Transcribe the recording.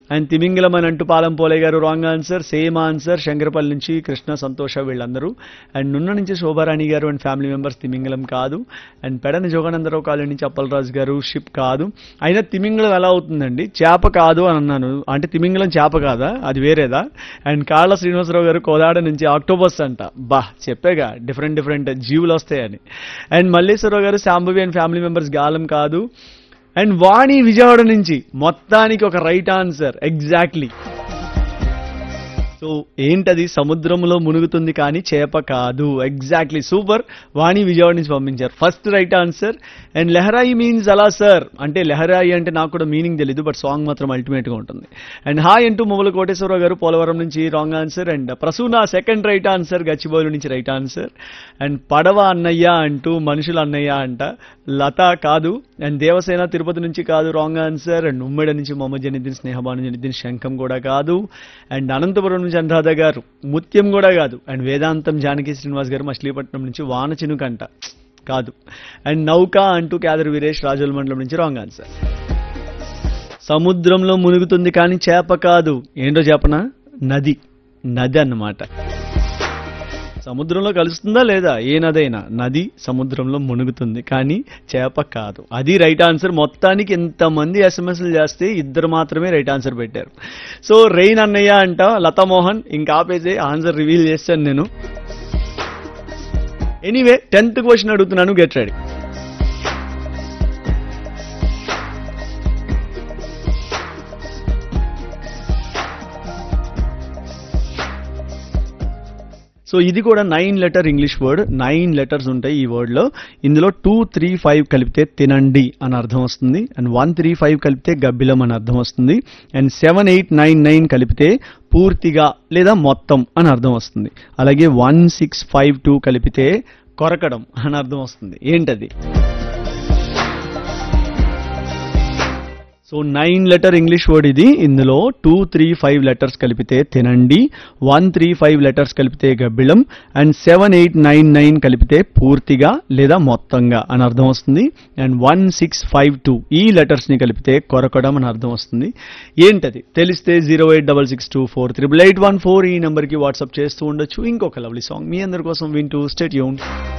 and తిమింగలం అని అంటూ పాలం పోలే గారు wrong answer same answer Shankarpally నుంచి కృష్ణ సంతోష వీళ్ళందరూ అండ్ నున్న నుంచి శోభారాణి గారు అండ్ ఫ్యామిలీ మెంబర్స్ తిమింగలం కాదు అండ్ పెడని జోగానందరావు కాలనీ నుంచి అప్పలరాజు గారు షిప్ కాదు అయినా తిమింగలం ఎలా అవుతుందండి చేప కాదు అని అన్నాను అంటే తిమింగలం చేప కాదా అది వేరేదా అండ్ కాళ్ళ శ్రీనివాసరావు గారు కోదాడ నుంచి ఆక్టోబస్ అంట బా చెప్పేగా డిఫరెంట్ డిఫరెంట్ జీవులు వస్తాయని అండ్ మల్లేశ్వరరావు గారు శాంభవి అండ్ ఫ్యామిలీ మెంబర్స్ గాలం కాదు అండ్ వాణి విజయవాడ నుంచి మొత్తానికి ఒక రైట్ ఆన్సర్ ఎగ్జాక్ట్లీ సో ఏంటది సముద్రంలో మునుగుతుంది కానీ చేప కాదు ఎగ్జాక్ట్లీ సూపర్ వాణి విజయవాడ నుంచి పంపించారు ఫస్ట్ రైట్ ఆన్సర్ అండ్ లెహరాయి మీన్స్ అలా సార్ అంటే లెహరాయి అంటే నాకు కూడా మీనింగ్ తెలీదు బట్ సాంగ్ మాత్రం అల్టిమేట్ గా ఉంటుంది అండ్ హాయ్ అంటూ మొబైల్ కోటేశ్వరరావు గారు పోలవరం నుంచి wrong answer and Prasuna second right answer Gachibowli నుంచి రైట్ ఆన్సర్ అండ్ పడవ అన్నయ్య అంటూ మనుషులు అన్నయ్య అంట లత కాదు అండ్ దేవసేన తిరుపతి నుంచి కాదు రాంగ్ ఆన్సర్ అండ్ ఉమ్మడి నుంచి మొహమ్మద్ జనిద్దీన్ స్నేహబాను జనిద్దీన్ శంఖం కూడా కాదు అండ్ అనంతపురం నుంచి అనురాధ గారు ముత్యం కూడా కాదు అండ్ వేదాంతం జానకి శ్రీనివాస్ గారు మచిలీపట్నం నుంచి వాన చినుకంట కాదు అండ్ నౌక అంటూ కేదర్ వీరేష్ రాజుల మండలం నుంచి రాంగ్ ఆన్సర్ సముద్రంలో మునుగుతుంది కానీ చేప కాదు ఏంటో చెప్పనా నది నది అన్నమాట సముద్రంలో కలుస్తుందా లేదా ఏ నదైనా నది సముద్రంలో మునుగుతుంది కానీ చేప కాదు అది రైట్ ఆన్సర్ మొత్తానికి ఎంతమంది ఎస్ఎంఎస్లు చేస్తే ఇద్దరు మాత్రమే రైట్ ఆన్సర్ పెట్టారు సో రెయిన్ అన్నయ్య అంట లతా మోహన్ ఇంకా ఆపేసి ఆన్సర్ రివీల్ చేస్తాను నేను ఎనీవే టెన్త్ క్వశ్చన్ అడుగుతున్నాను గెట్ రెడీ సో ఇది కూడా nine letter English word nine letters ఉంటాయి ఈ వర్డ్ లో ఇందులో టూ త్రీ ఫైవ్ కలిపితే తినండి అని అర్థం వస్తుంది అండ్ వన్ త్రీ ఫైవ్ కలిపితే గబ్బిలం అని అర్థం వస్తుంది and seven eight nine nine కలిపితే పూర్తిగా లేదా మొత్తం అని అర్థం వస్తుంది అలాగే వన్ సిక్స్ ఫైవ్ టూ కలిపితే కొరకడం అని అర్థం వస్తుంది ఏంటది so nine letter English word ఇది ఇందులో టూ త్రీ ఫైవ్ లెటర్స్ కలిపితే తినండి వన్ త్రీ ఫైవ్ లెటర్స్ కలిపితే గబ్బిళం and seven eight nine nine కలిపితే పూర్తిగా లేదా మొత్తంగా అని అర్థం వస్తుంది and one six five two ఈ లెటర్స్ ని కలిపితే కొరకడం అని అర్థం వస్తుంది ఏంటది తెలిస్తే zero eight double six two four triple eight one four ఈ నెంబర్కి వాట్సాప్ చేస్తూ ఉండొచ్చు ఇంకొక లవ్లీ సాంగ్ మీ అందరి కోసం వింటూ స్టేట్ యూన్